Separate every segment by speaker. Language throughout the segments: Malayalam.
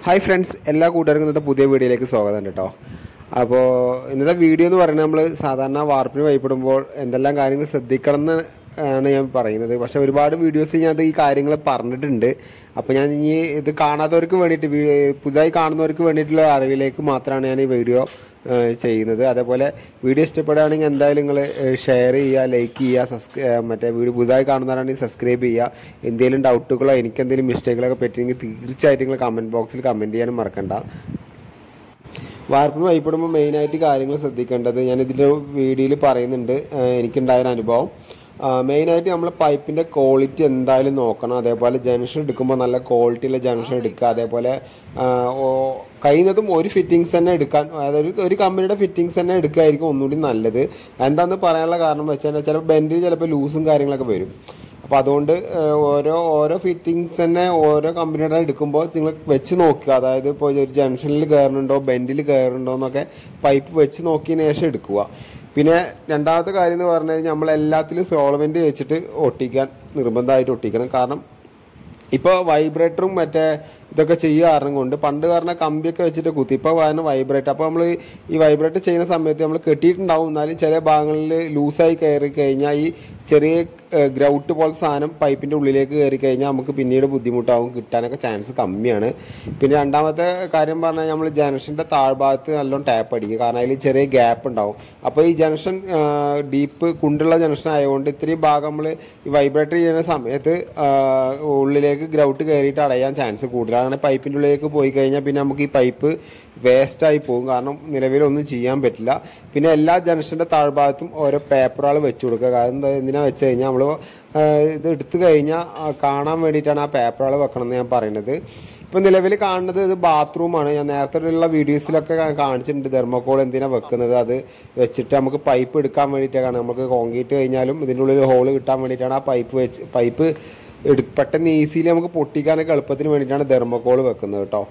Speaker 1: ഹായ് ഫ്രണ്ട്സ് എല്ലാ കൂട്ടുകാർക്കും ഇന്നത്തെ പുതിയ വീഡിയോയിലേക്ക് സ്വാഗതം കേട്ടോ അപ്പോൾ ഇന്നത്തെ വീഡിയോ എന്ന് പറയുന്നത് നമ്മൾ സാധാരണ വാർപ്പിന് ഭയപ്പെടുമ്പോൾ എന്തെല്ലാം കാര്യങ്ങൾ ശ്രദ്ധിക്കണം എന്ന് ആണ് ഞാൻ പറയുന്നത് പക്ഷേ ഒരുപാട് വീഡിയോസ് ഞാൻ ഈ കാര്യങ്ങൾ പറഞ്ഞിട്ടുണ്ട് അപ്പോൾ ഞാൻ ഇനി ഇത് കാണാത്തവർക്ക് വേണ്ടിയിട്ട് വീ- പുതുതായി കാണുന്നവർക്ക് വേണ്ടിയിട്ടുള്ള അറിവിലേക്ക് മാത്രമാണ് ഞാൻ ഈ വീഡിയോ ഏഹ് ചെയ്യുന്നത് അതേപോലെ വീഡിയോ ഇഷ്ടപ്പെടുകയാണെങ്കിൽ എന്തായാലും നിങ്ങൾ ഷെയർ ചെയ്യുക ലൈക്ക് ചെയ്യുക സബ്സ്ക്രൈ മറ്റേ വീഡിയോ പുതുതായി കാണുന്നവരാണെങ്കിൽ സബ്സ്ക്രൈബ് ചെയ്യുക എന്തെങ്കിലും ഡൗട്ടുകളോ എനിക്ക് എന്തെങ്കിലും മിസ്റ്റേക്കുകളൊക്കെ പറ്റിയെങ്കിൽ തീർച്ചയായിട്ടും നിങ്ങൾ കമൻറ്റ് ബോക്സിൽ കമൻറ്റ് ചെയ്യാനും മറക്കണ്ട വാർപ്പിന് ഭയപ്പെടുമ്പോൾ മെയിനായിട്ട് കാര്യങ്ങൾ ശ്രദ്ധിക്കേണ്ടത് ഞാൻ ഇതിൻ്റെ വീഡിയോയിൽ പറയുന്നുണ്ട് ഏഹ് എനിക്കുണ്ടായ ഒരു അനുഭവം മെയിനായിട്ട് നമ്മൾ പൈപ്പിൻ്റെ ക്വാളിറ്റി എന്തായാലും നോക്കണം അതേപോലെ ജംഗ്ഷൻ എടുക്കുമ്പോൾ നല്ല ക്വാളിറ്റിയുള്ള ജംഗ്ഷൻ എടുക്കുക അതേപോലെ ആഹ് ഓ- കഴിയുന്നതും ഒരു ഫിറ്റിങ്സ് തന്നെ എടുക്കാൻ അതായത് ഒരു ഒരു കമ്പനിയുടെ ഫിറ്റിങ്സ് തന്നെ എടുക്കുകയായിരിക്കും ഒന്നുകൂടി നല്ലത് എന്താണെന്ന് പറയാനുള്ള കാരണം വെച്ചാൽ ചിലപ്പോൾ ബെൻഡിൽ ചിലപ്പോൾ ലൂസും കാര്യങ്ങളൊക്കെ വരും അപ്പോൾ അതുകൊണ്ട് ഏഹ്, ഓരോ ഓരോ ഫിറ്റിങ്സ് തന്നെ ഓരോ കമ്പനിയുടെ എടുക്കുമ്പോൾ നിങ്ങൾ വെച്ച് നോക്കുക അതായത് ഇപ്പോൾ ഒരു ജംഗ്ഷനിൽ കയറുന്നുണ്ടോ ബെൻഡിൽ കയറുന്നുണ്ടോ എന്നൊക്കെ പൈപ്പ് വെച്ച് നോക്കിയതിന് ശേഷം എടുക്കുക പിന്നെ രണ്ടാമത്തെ കാര്യം എന്ന് പറഞ്ഞു കഴിഞ്ഞാൽ നമ്മൾ എല്ലാത്തിലും സോൾവെൻറ്റ് വെച്ചിട്ട് ഒട്ടിക്കാൻ നിർബന്ധമായിട്ട് ഒട്ടിക്കണം കാരണം ഇപ്പോൾ വൈബ്രേറ്ററും മറ്റേ ഇതൊക്കെ ചെയ്യുക കാരണം കൊണ്ട് പണ്ട് കാരണം കമ്പിയൊക്കെ വെച്ചിട്ട് കുത്തി ഇപ്പോൾ കാരണം വൈബ്രേറ്റർ അപ്പോൾ നമ്മൾ ഈ വൈബ്രേറ്റർ ചെയ്യുന്ന സമയത്ത് നമ്മൾ കെട്ടിയിട്ടുണ്ടാവും എന്നാലും ചില ഭാഗങ്ങളിൽ ലൂസായി കയറി കഴിഞ്ഞാൽ ഈ ചെറിയ ഗ്രൗട്ട് പോലത്തെ സാധനം പൈപ്പിൻ്റെ ഉള്ളിലേക്ക് കയറി കഴിഞ്ഞാൽ നമുക്ക് പിന്നീട് ബുദ്ധിമുട്ടാവും കിട്ടാനൊക്കെ ചാൻസ് കമ്മിയാണ് പിന്നെ രണ്ടാമത്തെ കാര്യം പറഞ്ഞാൽ നമ്മൾ ജംഗ്ഷൻ്റെ താഴ്ഭാഗത്ത് നല്ലോണം ടാപ്പ് അടിക്കും കാരണം അതിൽ ചെറിയ ഗ്യാപ്പ് ഉണ്ടാവും അപ്പോൾ ഈ ജംഗ്ഷൻ ഡീപ്പ് കുണ്ടുള്ള ജംഗ്ഷൻ ആയതുകൊണ്ട് ഇത്രയും ഭാഗം നമ്മൾ ഈ വൈബ്രേറ്റർ ചെയ്യുന്ന സമയത്ത് ആ, ഉള്ളിലേക്ക് ഗ്രൗട്ട് കയറിയിട്ട് അടയാൻ ചാൻസ് കൂടുതലാണ് അങ്ങനെ പൈപ്പിൻ്റെ ഉള്ളിലേക്ക് പോയി കഴിഞ്ഞാൽ പിന്നെ നമുക്ക് ഈ പൈപ്പ് വേസ്റ്റായി പോകും കാരണം നിലവിലൊന്നും ചെയ്യാൻ പറ്റില്ല പിന്നെ എല്ലാ ജംഗ്ഷൻ്റെ താഴ്ഭാഗത്തും ഓരോ പേപ്പറുകൾ വെച്ച് കൊടുക്കുക കാരണം എന്താ എന്തിനാ വെച്ച് കഴിഞ്ഞാൽ നമ്മൾ ഇത് എടുത്തു കഴിഞ്ഞാൽ ആ, കാണാൻ വേണ്ടിയിട്ടാണ് ആ പേപ്പറുകൾ വെക്കണം എന്ന് ഞാൻ പറയുന്നത് ഇപ്പം നിലവിൽ കാണുന്നത് ഇത് ബാത്റൂമാണ് ഞാൻ നേരത്തെ ഉള്ള വീഡിയോസിലൊക്കെ കാ- കാണിച്ചിട്ടുണ്ട് തെർമോക്കോൾ എന്തിനാണ് വെക്കുന്നത് അത് വെച്ചിട്ട് നമുക്ക് പൈപ്പ് എടുക്കാൻ വേണ്ടിയിട്ടാണ് നമുക്ക് കോൺക്രീറ്റ് കഴിഞ്ഞാലും ഇതിൻ്റെ ഉള്ളിൽ ഹോള് കിട്ടാൻ വേണ്ടിയിട്ടാണ് ആ പൈപ്പ് വെച്ച് പൈപ്പ് എടു പെട്ടെന്ന് ഈസിയിൽ നമുക്ക് പൊട്ടിക്കാനൊക്കെ എളുപ്പത്തിന് വേണ്ടിയിട്ടാണ് തെർമോക്കോൾ വെക്കുന്നത് കേട്ടോ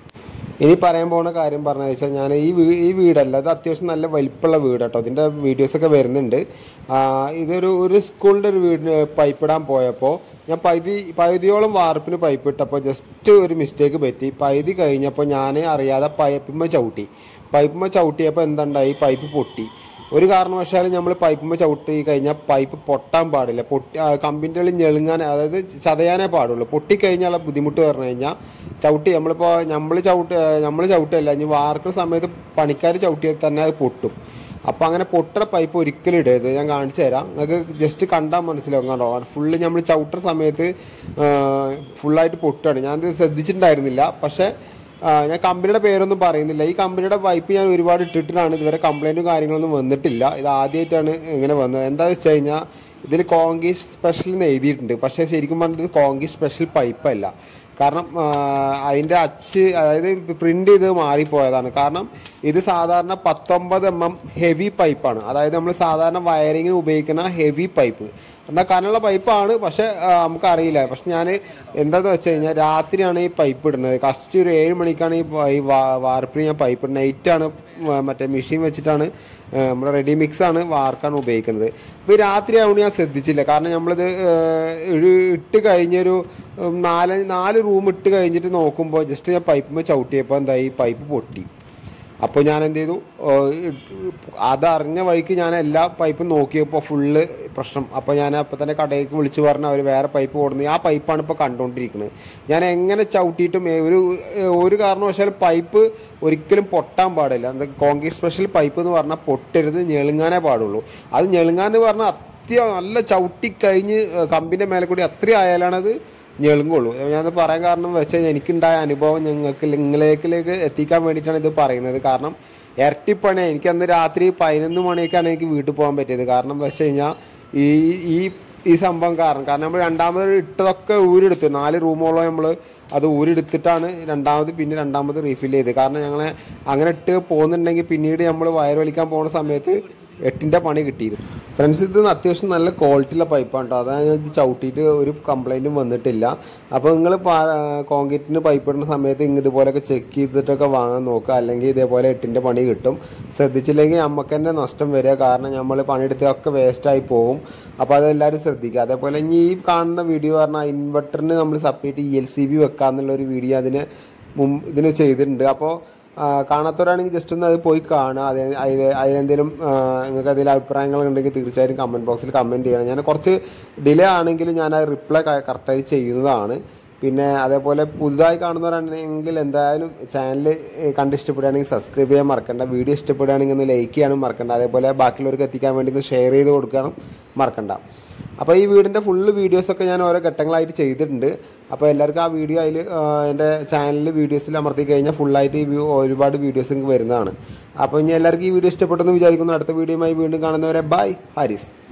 Speaker 1: ഇനി പറയാൻ പോകുന്ന കാര്യം പറഞ്ഞു വെച്ചാൽ ഞാൻ ഈ വീ ഈ വീടല്ല ഇത് അത്യാവശ്യം നല്ല വലിപ്പമുള്ള വീട് കേട്ടോ ഇതിൻ്റെ വീഡിയോസൊക്കെ വരുന്നുണ്ട് ആ, ഇതൊരു ഒരു സ്കൂളിൻ്റെ ഒരു വീടിന് പൈപ്പ് ഇടാൻ പോയപ്പോൾ ഞാൻ പകുതി പകുതിയോളം വാർപ്പിന് പൈപ്പ് ഇട്ടപ്പോൾ ജസ്റ്റ് ഒരു മിസ്റ്റേക്ക് പറ്റി പകുതി കഴിഞ്ഞപ്പോൾ ഞാൻ അറിയാതെ പൈപ്പിന്മ ചവിട്ടി പൈപ്പിന്മ ചവിട്ടിയപ്പോൾ എന്തുണ്ടായി പൈപ്പ് പൊട്ടി ഒരു കാരണവശാലും നമ്മൾ പൈപ്പുമ്മ ചവിട്ടി കഴിഞ്ഞാൽ പൈപ്പ് പൊട്ടാൻ പാടില്ല പൊട്ടി ആ, കമ്പിൻ്റെ ഉള്ളിൽ ഞെളുങ്ങാൻ അതായത് ചതയാനേ പാടുള്ളൂ പൊട്ടിക്കഴിഞ്ഞാലുള്ള ബുദ്ധിമുട്ട് പറഞ്ഞു കഴിഞ്ഞാൽ ചവിട്ടി നമ്മളിപ്പോൾ നമ്മൾ ചവിട്ട് നമ്മൾ ചവിട്ടല്ല ഇനി വാർക്കുന്ന സമയത്ത് പണിക്കാർ ചവിട്ടിയാൽ തന്നെ അത് പൊട്ടും അപ്പോൾ അങ്ങനെ പൊട്ടണ പൈപ്പ് ഒരിക്കലും ഇടരുത് ഞാൻ കാണിച്ചു തരാം നിങ്ങൾക്ക് ജസ്റ്റ് കണ്ടാൽ മനസ്സിലാവും കണ്ടോ ഫുള്ള് നമ്മൾ ചവിട്ടുന്ന സമയത്ത് ഫുള്ളായിട്ട് പൊട്ടുകയാണ് ഞാനത് ശ്രദ്ധിച്ചിട്ടുണ്ടായിരുന്നില്ല പക്ഷേ ആ, ഞാൻ കമ്പനിയുടെ പേരൊന്നും പറയുന്നില്ല ഈ കമ്പനിയുടെ പൈപ്പ് ഞാൻ ഒരുപാട് ഇട്ടിട്ടാണ് ഇതുവരെ കംപ്ലൈൻറ്റും കാര്യങ്ങളൊന്നും വന്നിട്ടില്ല ഇത് ആദ്യമായിട്ടാണ് ഇങ്ങനെ വന്നത് എന്താ വെച്ച് കഴിഞ്ഞാൽ ഇതിൽ കോങ്കീസ് സ്പെഷ്യൽ എന്ന് എഴുതിയിട്ടുണ്ട് പക്ഷേ ശരിക്കും പറഞ്ഞത് ഇത് കോങ്കീസ് സ്പെഷ്യൽ പൈപ്പല്ല കാരണം അതിൻ്റെ അച്ച് അതായത് പ്രിൻ്റ് ചെയ്ത് മാറിപ്പോയതാണ് കാരണം ഇത് സാധാരണ പത്തൊമ്പത് എം എം ഹെവി പൈപ്പാണ് അതായത് നമ്മൾ സാധാരണ വയറിങ്ങിന് ഉപയോഗിക്കുന്ന ഹെവി പൈപ്പ് എന്നാൽ കനുള്ള പൈപ്പാണ് പക്ഷെ ആ, നമുക്കറിയില്ല പക്ഷെ ഞാൻ എന്താണെന്ന് വെച്ച് കഴിഞ്ഞാൽ രാത്രിയാണ് ഈ പൈപ്പ് ഇടുന്നത് കസ്റ്റ് ഒരു ഏഴ് മണിക്കാണ് ഈ പ- ഈ വാ- വാർപ്പിന് ഞാൻ പൈപ്പ് ഇടുന്നത് നൈറ്റാണ് മറ്റേ മെഷീൻ വെച്ചിട്ടാണ് ആ, നമ്മുടെ റെഡി മിക്സ് ആണ് വാർക്കാണ് ഉപയോഗിക്കുന്നത് അപ്പോൾ ഈ രാത്രി ആവുകൊണ്ട് ഞാൻ ശ്രദ്ധിച്ചില്ല കാരണം നമ്മളിത് ആ, ഒരു ഇട്ട് കഴിഞ്ഞൊരു ഉം, നാല് നാല് റൂം ഇട്ട് കഴിഞ്ഞിട്ട് നോക്കുമ്പോൾ ജസ്റ്റ് ഞാൻ പൈപ്പ് ചവിട്ടിയപ്പോൾ എന്തായി പൈപ്പ് പൊട്ടി അപ്പോൾ ഞാൻ എന്ത് ചെയ്തു അതറിഞ്ഞ വഴിക്ക് ഞാൻ എല്ലാ പൈപ്പും നോക്കിയപ്പോൾ ഫുള്ള് പ്രശ്നം അപ്പോൾ ഞാൻ അപ്പോൾ തന്നെ കടയിലേക്ക് വിളിച്ച് പറഞ്ഞ് അവർ വേറെ പൈപ്പ് കൊടുന്നു ആ പൈപ്പാണ് ഇപ്പോൾ കണ്ടുകൊണ്ടിരിക്കുന്നത് ഞാൻ എങ്ങനെ ചവിട്ടിയിട്ടും ഏ- ഒരു ഒരു കാരണവശാലും പൈപ്പ് ഒരിക്കലും പൊട്ടാൻ പാടില്ല എന്താ കോൺക്രീറ്റ് സ്പെഷ്യൽ പൈപ്പ് എന്ന് പറഞ്ഞാൽ പൊട്ടരുത് ഞെളുങ്ങാനേ പാടുള്ളൂ അത് ഞെളുങ്ങാന്ന് പറഞ്ഞാൽ അത്യ നല്ല ചവിട്ടി കഴിഞ്ഞ് കമ്പിൻ്റെ മേലെ കൂടി അത്രയും ആയാലാണത് ഞെളുങ്ങുള്ളൂ ഞാനത് പറയാൻ കാരണം വെച്ച് കഴിഞ്ഞാൽ എനിക്കുണ്ടായ അനുഭവം ഞങ്ങൾക്ക് നിങ്ങളിലേക്ക് എത്തിക്കാൻ വേണ്ടിയിട്ടാണ് ഇത് പറയുന്നത് കാരണം ഇരട്ടിപ്പണി എനിക്ക് അന്ന് രാത്രി പതിനൊന്ന് മണിയൊക്കെയാണ് എനിക്ക് വീട്ടിൽ പോകാൻ പറ്റിയത് കാരണം വെച്ച് കഴിഞ്ഞാൽ ഈ ഈ ഈ സംഭവം കാരണം കാരണം നമ്മൾ രണ്ടാമത് ഇട്ടതൊക്കെ ഊരെടുത്തു നാല് റൂമോളം നമ്മൾ അത് ഊരെടുത്തിട്ടാണ് രണ്ടാമത് പിന്നെ രണ്ടാമത് റീഫിൽ ചെയ്ത് കാരണം ഞങ്ങളെ അങ്ങനെ ഇട്ട് പോകുന്നുണ്ടെങ്കിൽ പിന്നീട് നമ്മൾ വയർ വലിക്കാൻ പോകുന്ന സമയത്ത് എട്ടിൻ്റെ പണി കിട്ടിയിരുന്നു ഫ്രണ്ട്സ് ഇത് അത്യാവശ്യം നല്ല ക്വാളിറ്റിയുള്ള പൈപ്പാണ് കേട്ടോ അതാണ് ഇത് ചവിട്ടിയിട്ട് ഒരു കംപ്ലൈൻറ്റും വന്നിട്ടില്ല അപ്പോൾ നിങ്ങൾ കോൺക്രീറ്റിന് പൈപ്പ് ഇടുന്ന സമയത്ത് ഇങ്ങ് ഇതുപോലെയൊക്കെ ചെക്ക് ചെയ്തിട്ടൊക്കെ വാങ്ങാൻ നോക്കുക അല്ലെങ്കിൽ ഇതേപോലെ എട്ടിൻ്റെ പണി കിട്ടും ശ്രദ്ധിച്ചില്ലെങ്കിൽ നമുക്ക് തന്നെ നഷ്ടം വരിക കാരണം നമ്മൾ പണിയെടുത്തൊക്കെ വേസ്റ്റായി പോകും അപ്പോൾ അതെല്ലാവരും ശ്രദ്ധിക്കുക അതേപോലെ ഇനി ഈ കാണുന്ന വീഡിയോ പറഞ്ഞാൽ ഇൻവെർട്ടറിന് നമ്മൾ separate E L C B വെക്കാന്നുള്ളൊരു വീഡിയോ അതിന് മുമ്പ് ഇതിന് ചെയ്തിട്ടുണ്ട് അപ്പോൾ കാണാത്തവരാണെങ്കിൽ ജസ്റ്റ് ഒന്ന് അത് പോയി കാണുക അത് അതിൽ അതിലെന്തെങ്കിലും നിങ്ങൾക്ക് അതിൽ അഭിപ്രായങ്ങൾ ഉണ്ടെങ്കിൽ തീർച്ചയായും കമൻറ്റ് ബോക്സിൽ കമൻറ്റ് ചെയ്യണം ഞാൻ കുറച്ച് ഡിലേ ആണെങ്കിലും ഞാൻ ആ റിപ്ലൈ കറക്റ്റായി ചെയ്യുന്നതാണ് പിന്നെ അതേപോലെ പുതുതായി കാണുന്നവരാണെങ്കിൽ എന്തായാലും ചാനൽ കണ്ട് ഇഷ്ടപ്പെടുകയാണെങ്കിൽ സബ്സ്ക്രൈബ് ചെയ്യാൻ മറക്കണ്ട വീഡിയോ ഇഷ്ടപ്പെടുകയാണെങ്കിൽ ഒന്ന് ലൈക്ക് ചെയ്യാനും മറക്കണ്ട അതേപോലെ ബാക്കിയുള്ളവർക്ക് എത്തിക്കാൻ വേണ്ടി ഒന്ന് ഷെയർ ചെയ്ത് കൊടുക്കാനും മറക്കണ്ട അപ്പോൾ ഈ വീടിൻ്റെ ഫുള്ള് വീഡിയോസൊക്കെ ഞാൻ ഓരോ ഘട്ടങ്ങളായിട്ട് ചെയ്തിട്ടുണ്ട് അപ്പോൾ എല്ലാവർക്കും ആ വീഡിയോ അതിൽ എൻ്റെ ചാനലിൽ വീഡിയോസിൽ അമർത്തി കഴിഞ്ഞാൽ ഫുള്ളായിട്ട് ഈ വ്യൂ- ഒരുപാട് വീഡിയോസ് നിങ്ങൾക്ക് വരുന്നതാണ് അപ്പോൾ ഇനി എല്ലാവർക്കും ഈ വീഡിയോ ഇഷ്ടപ്പെട്ടെന്ന് വിചാരിക്കുന്നു അടുത്ത വീഡിയോയുമായി വീണ്ടും കാണുന്നവരെ ബൈ ഹാരിസ്